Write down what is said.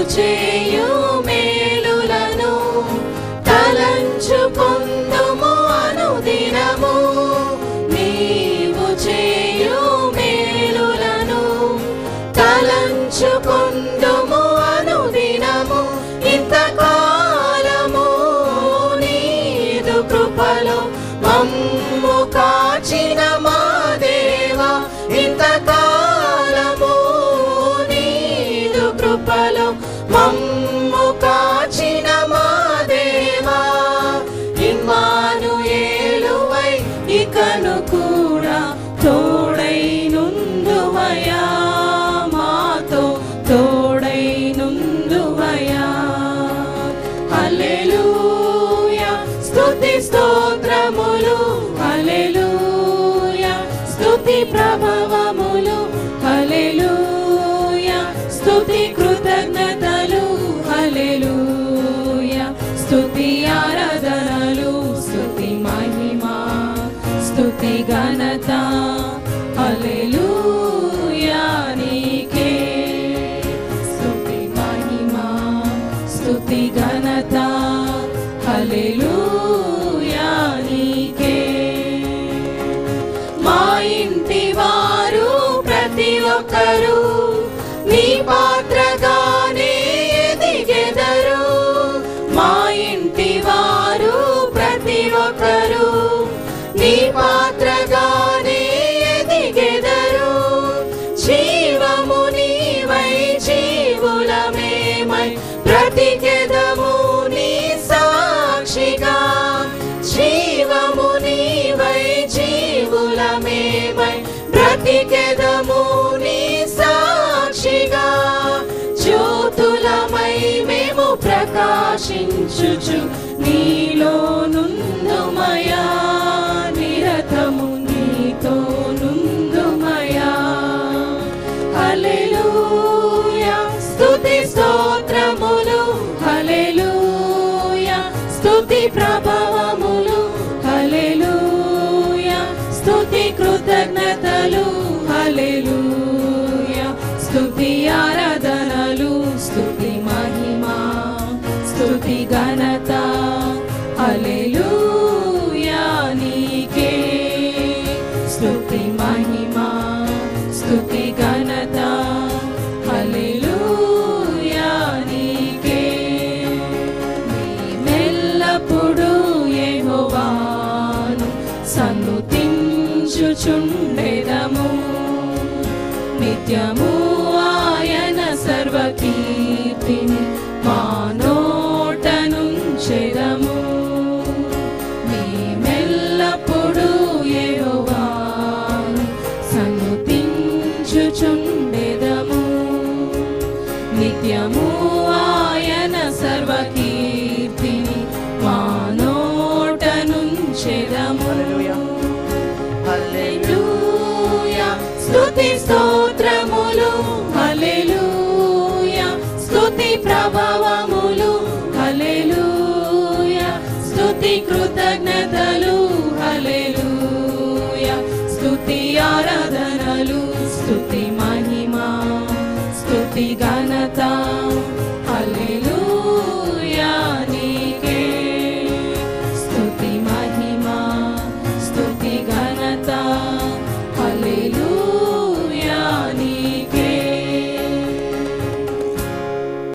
చేయు మేలులను తలంచుకొందుము అనుదినము నీవు చేయు మేలులను తలంచుకొందుము అనుదినము ఇంతకాలము నీదు కృపలో మమ్ము కాచిన మా దేవా ఇంతకాలము నీదు కృపలో మమ్ము కాచిన మా దేవా ఇమ్మానుయేలువై ఇకను కూడా తోడై నుందువయా మాతో తోడై నుందువయా హల్లెలూయా స్తుతి స్తోత్రములు హల్లెలూయా స్తుతి ప్రభావములు హల్లెలూయా స్తుతి కృతజ్ఞతలు హల్లెలూయా స్తుతి ఆరాధనలు స్తుతి మహిమా స్తుతి ఘనత హల్లెలూయా నీకే స్తుతి మహిమా స్తుతి ఘనత హల్లెలూయా నీకే మా ఇంటి వారు ప్రతి ఒక్కరు నీ పాత్రగానే ఎదిగెదరు మా ఇంటి వారు ప్రతి ఒక్కరు నీ పాత్రగానే ఎదిగెదరు జీవము నీవై జీవులమేమై బ్రతికెదము నీ సాక్షిగా జీవము నీవై జీవులమేమై బ్రతికెదము నీ సాక్షిగా జ్యోతులమై మేము ప్రకాశించుచు నీలో నుందుమయా నిరతము నీతో నుందుమయా హల్లెలూయా స్తుతి స్తోత్రములు హల్లెలూయా స్తుతి ప్రభావములు హల్లెలూయా స్తుతి కృతజ్ఞతలు హల్లెలూయా స్తుతి ఆరాధనలు స్తుతి మహిమా స్తుతి ఘనత హల్లెలూయా నీకే స్తుతి మహిమా స్తుతి ఘనత హల్లెలూయా నీకే మేమెల్లప్పుడూ యెహోవాను సన్నుతించుచుండెదము నిత్యము ఆయన సర్వకీర్తిని మా నోట నుంచెదము మేమెల్లప్పుడూ యెహోవాను సన్నుతించుచుండెదము నిత్యము ఆయన సర్వకీర్తిని మా నోట నుంచెదము హల్లెలూయా స్తుతి స్తోత్రములు హల్లెలూయా స్తుతి ప్రభావములు హల్లెలూయా స్తుతి కృతజ్ఞతలు హల్లెలూయా స్తుతి ఆరాధనలు స్తుతి మహిమ